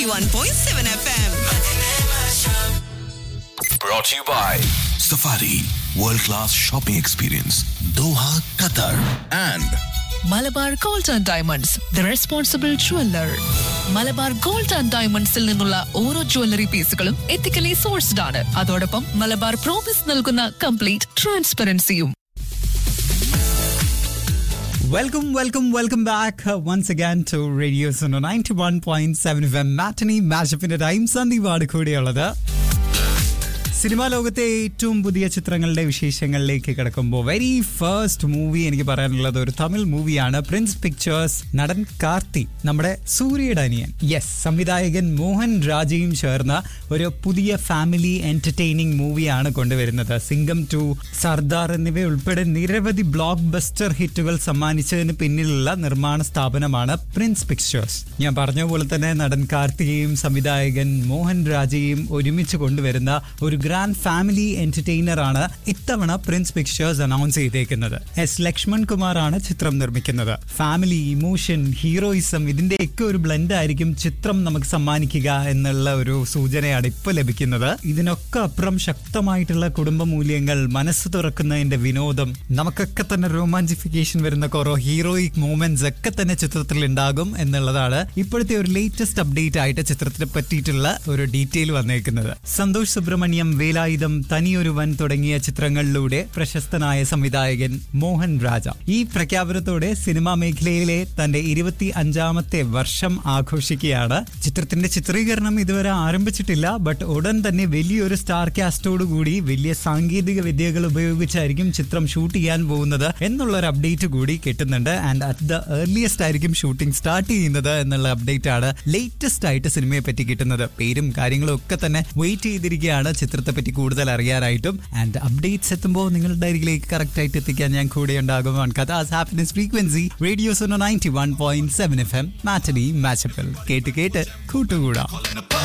91.7 FM. Brought to you by Safari World Class Shopping Experience Doha, Qatar and Malabar gold and diamonds the responsible jeweller Malabar gold and ഡയമണ്ട്സിൽ നിന്നുള്ള ഓരോ jewellery പീസുകളും ethically sourced ആണ് അതോടൊപ്പം Malabar promise നൽകുന്ന complete ട്രാൻസ്പെറൻസിയും Welcome, welcome, welcome back uh, once again to Radio Suno 91.7 FM Matinee Mashup-ന്റെ time സന്ദീപാണ് കൂടിയുള്ളത് സിനിമാ ലോകത്തെ ഏറ്റവും പുതിയ ചിത്രങ്ങളുടെ വിശേഷങ്ങളിലേക്ക് കിടക്കുമ്പോൾ വെരി ഫസ്റ്റ് മൂവി എനിക്ക് പറയാനുള്ളത് ഒരു തമിഴ് മൂവിയാണ് പ്രിൻസ് പിക്ചേഴ്സ് നടൻ കാർത്തി നമ്മുടെ സൂര്യയുടെ അനിയൻ യെസ് സംവിധായകൻ മോഹൻ രാജയും ചേർന്ന ഒരു പുതിയ ഫാമിലി എന്റർടൈനിങ് മൂവിയാണ് കൊണ്ടുവരുന്നത് സിംഗം ടു സർദാർ എന്നിവ ഉൾപ്പെടെ നിരവധി ബ്ലോക്ക് ബസ്റ്റർ ഹിറ്റുകൾ സമ്മാനിച്ചതിന് പിന്നിലുള്ള നിർമ്മാണ സ്ഥാപനമാണ് പ്രിൻസ് പിക്ചേഴ്സ് ഞാൻ പറഞ്ഞ പോലെ തന്നെ നടൻ കാർത്തികയും സംവിധായകൻ മോഹൻ രാജയും ഒരുമിച്ച് കൊണ്ടുവരുന്ന ഒരു ഗ്രാൻഡ് ഫാമിലി എന്റർടൈനർ ആണ് ഇത്തവണ പ്രിൻസ് പിക്ചേഴ്സ് അനൗൺസ് ചെയ്തേക്കുന്നത് എസ് ലക്ഷ്മൺ കുമാറാണ് ചിത്രം നിർമ്മിക്കുന്നത് ഫാമിലി ഇമോഷൻ ഹീറോയിസം ഇതിന്റെയൊക്കെ ഒരു ബ്ലെൻഡ് ആയിരിക്കും ചിത്രം നമുക്ക് സമ്മാനിക്കുക എന്നുള്ള ഒരു സൂചനയാണ് ഇപ്പൊ ലഭിക്കുന്നത് ഇതിനൊക്കെ അപ്പുറം ശക്തമായിട്ടുള്ള കുടുംബ മൂല്യങ്ങൾ മനസ്സ് തുറക്കുന്നതിന്റെ വിനോദം നമുക്കൊക്കെ തന്നെ റൊമാൻസിഫിക്കേഷൻ വരുന്ന കുറോ ഹീറോയിക് മൂമെന്റ്സ് ഒക്കെ തന്നെ ചിത്രത്തിൽ ഉണ്ടാകും എന്നുള്ളതാണ് ഇപ്പോഴത്തെ ഒരു ലേറ്റസ്റ്റ് അപ്ഡേറ്റ് ആയിട്ട് ചിത്രത്തിനെ പറ്റിയിട്ടുള്ള ഒരു ഡീറ്റെയിൽ വന്നേക്കുന്നത് സന്തോഷ് സുബ്രഹ്മണ്യം വേലായുധം തനിയൊരുവൻ തുടങ്ങിയ ചിത്രങ്ങളിലൂടെ പ്രശസ്തനായ സംവിധായകൻ മോഹൻ രാജ ഈ പ്രഖ്യാപനത്തോടെ സിനിമാ മേഖലയിലെ തന്റെ ഇരുപത്തി അഞ്ചാമത്തെ വർഷം ആഘോഷിക്കുകയാണ് ചിത്രത്തിന്റെ ചിത്രീകരണം ഇതുവരെ ആരംഭിച്ചിട്ടില്ല ബട്ട് ഉടൻ തന്നെ വലിയൊരു സ്റ്റാർ കാസ്റ്റോട് കൂടി വലിയ സാങ്കേതിക വിദ്യകൾ ഉപയോഗിച്ചായിരിക്കും ചിത്രം ഷൂട്ട് ചെയ്യാൻ പോകുന്നത് എന്നുള്ള ഒരു അപ്ഡേറ്റ് കൂടി കിട്ടുന്നുണ്ട് ആൻഡ് അറ്റ് ദ ഏർലിയസ്റ്റ് ആയിരിക്കും ഷൂട്ടിംഗ് സ്റ്റാർട്ട് ചെയ്യുന്നത് എന്നുള്ള അപ്ഡേറ്റ് ആണ് ലേറ്റസ്റ്റ് ആയിട്ട് സിനിമയെ പറ്റി കിട്ടുന്നത് പേരും കാര്യങ്ങളും ഒക്കെ തന്നെ വെയിറ്റ് ചെയ്തിരിക്കുകയാണ് ചിത്രത്തെ പറ്റി കൂടുതൽ അറിയാനായിട്ടും ആൻഡ് അപ്ഡേറ്റ്സ് എത്തുമ്പോൾ നിങ്ങളുടെ അരികിലേക്ക് കറക്റ്റ് ആയിട്ട് എത്തിക്കാൻ ഞാൻ കൂടെ ഉണ്ടാകും കഥാസ് happiness frequency radio Suno ninety one point seven F M matinee മാച്ചപ്പൽ കേട്ട് കേട്ട് കൂട്ടുകൂടാം